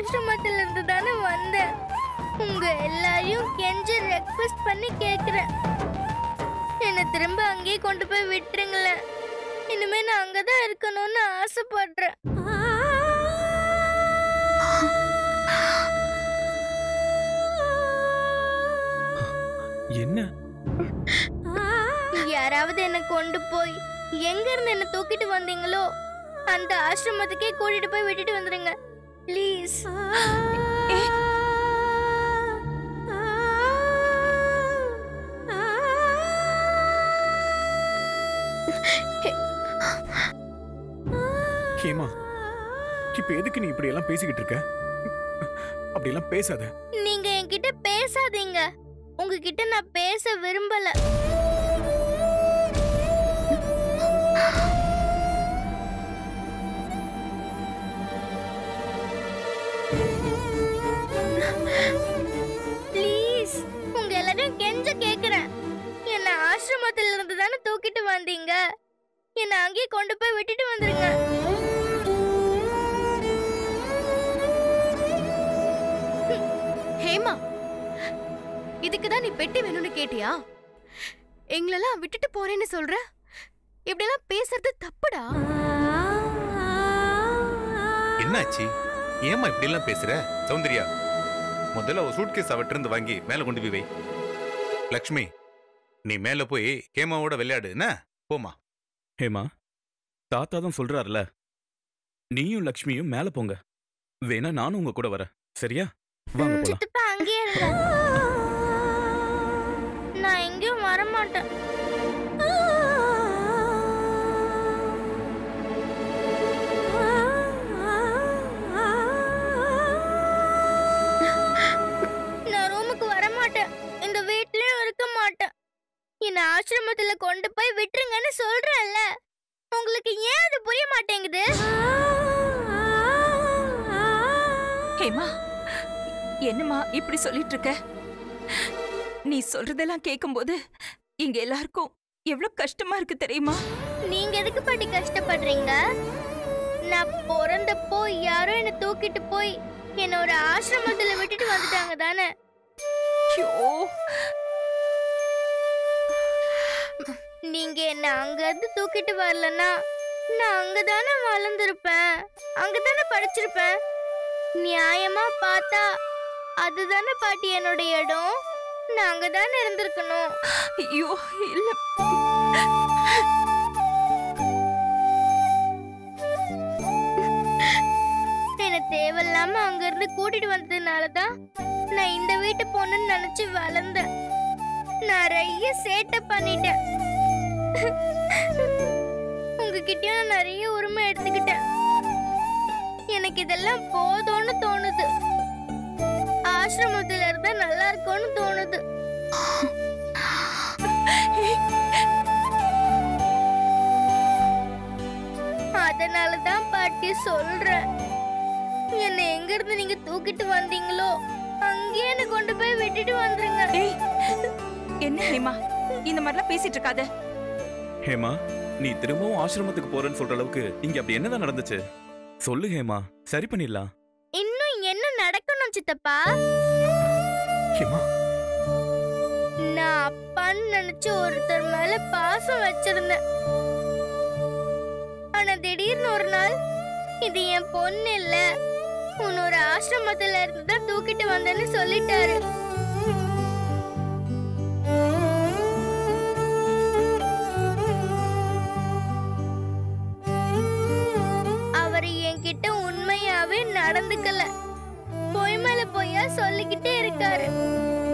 ஆசிரமத்துல இருந்து தானே வந்தேன் உங்க எல்லாரையும் கெஞ்சி ரெக்வெஸ்ட் பண்ணி கேக்குறேன் என்னை திரும்ப அங்கேயே கொண்டு போய் விட்டுருங்களேன் இனிமே நான் அங்கதான் இருக்கணும்னு ஆசைப்படுறேன் என்ன யாராவது என்னை கொண்டு போய் எங்க இருந்து என்ன தூக்கிட்டு வந்தீங்களோ அந்த ஆசிரமத்துக்கே கூட்டிட்டு போய் விட்டுட்டு வந்துருங்க ப்ளீஸ் ஹேமா இப்ப எதுக்கு நீ இப்படி எல்லாம் பேசிக்கிட்டு இருக்க அப்படி எல்லாம் பேசாத நீங்க என்கிட்ட பேசாதீங்க உங்ககிட்ட நான் பேச விரும்பல ப்ளீஸ் உங்க எல்லாரையும் கெஞ்ச கேக்குறேன் என்ன ஆசிரமத்துல இருந்து தானே தூக்கிட்டு வந்தீங்க என்ன அங்கேயே கொண்டு போய் விட்டுட்டு வந்துருங்க ஹேமா இதுக்கு தான் நீ பெட்டி வேணும்னு கேட்டியா எங்களெல்லாம் விட்டுட்டு போறேன்னு சொல்ற இப்படியெல்லாம் பேசுறது தப்புடா என்னாச்சு ஏமா இப்படி எல்லாம் பேசுற சௌந்தர்யா முதல்ல ஒரு சூட்கேஸ் அவற்றிருந்து வாங்கி மேல கொண்டு போய் வை லக்ஷ்மி நீ மேல போய் ஹேமாவோட விளையாடு என்ன போமா ஹேமா தாத்தா தான் சொல்றாருல நீயும் லக்ஷ்மியும் மேல போங்க வேணா நானும் உங்க கூட வரேன் சரியா வாங்க போலாம் சித்தப்பா அங்கேயே இருங்க நான் எங்கேயும் வரமாட்டேன் நான் ரூமுக்கு வரமாட்டேன் இந்த வீட்லயும் இருக்க மாட்டேன் என்ன ஆசிரமத்துல கொண்டு போய் விட்டுருங்கன்னு சொல்றேன்ல உங்களுக்கு ஏன் அது புரிய மாட்டேங்குது ஹேமா என்னம்மா இப்படி சொல்லிட்டு இருக்க நீ சொல்றதெல்லாம் கேட்கும்போது இங்க எல்லாருக்கும் எவ்வளவு கஷ்டமா இருக்கு தெரியுமா நீங்க எதுக்கு பாட்டி கஷ்டப்படுறீங்க நான் பிறந்தப்போ யாரோ என்ன தூக்கிட்டு போய் என்ன ஒரு ஆசிரமத்துல விட்டுட்டு வந்துட்டாங்க தானே ஐயோ நீங்க என்ன அங்க இருந்து தூக்கிட்டு வரலன்னா நான் அங்கதானே வளர்ந்துருப்பேன் அங்கதானே படிச்சிருப்பேன் நியாயமா பார்த்தா அதுதானே பாட்டி என்னோட இடம் நான் அங்கதானே இருந்திருக்கணும் ஐயோ இல்ல என்ன தேவையில்லாம அங்க இருந்து கூட்டிட்டு வந்ததுனால தான் நான் இந்த வீட்டு பொண்ணுன்னு நினைச்சு வளர்ந்தேன் நிறைய சேட்டை பண்ணிட்டேன் உங்ககிட்டயும் நான் நிறைய உரிமை எடுத்துக்கிட்டேன் எனக்கு இதெல்லாம் போதும்னு தோணுது ஆசிரமத்துல இருந்தா நல்லா இருக்கும்னு தோணுது அதனால தான் பாட்டி சொல்றேன் என்னை எங்க இருந்து நீங்க தூக்கிட்டு வந்தீங்களோ அங்கேயே என்னை கொண்டு போய் விட்டுட்டு வந்துருங்க ஏய் என்ன ஹேமா இந்த மாதிரிலாம் பேசிட்டு இருக்காத ஹேமா நீ திரும்பவும் ஆசிரமத்துக்கு போறேன்னு சொல்ற அளவுக்கு இங்க அப்படி என்னதான் நடந்துச்சு சொல்லு ஹேமா சரி பண்ணிடலாம் இன்னும் என்ன நடக்கணும் சித்தப்பா ஹேமா நான் அப்பான்னு நினைச்சு ஒருத்தர் மேல பாசம் வச்சிருந்தேன் ஆனா திடீர்னு ஒரு நாள் இது என் பொண்ணு இல்ல உன் ஒரு ஆசிரமத்துல இருந்து தான் தூக்கிட்டு வந்தேன்னு சொல்லிட்டாரு அவர் என்கிட்ட உண்மையாவே நடந்துக்கல பொய் மேல பொய்யா சொல்லிக்கிட்டே இருக்காரு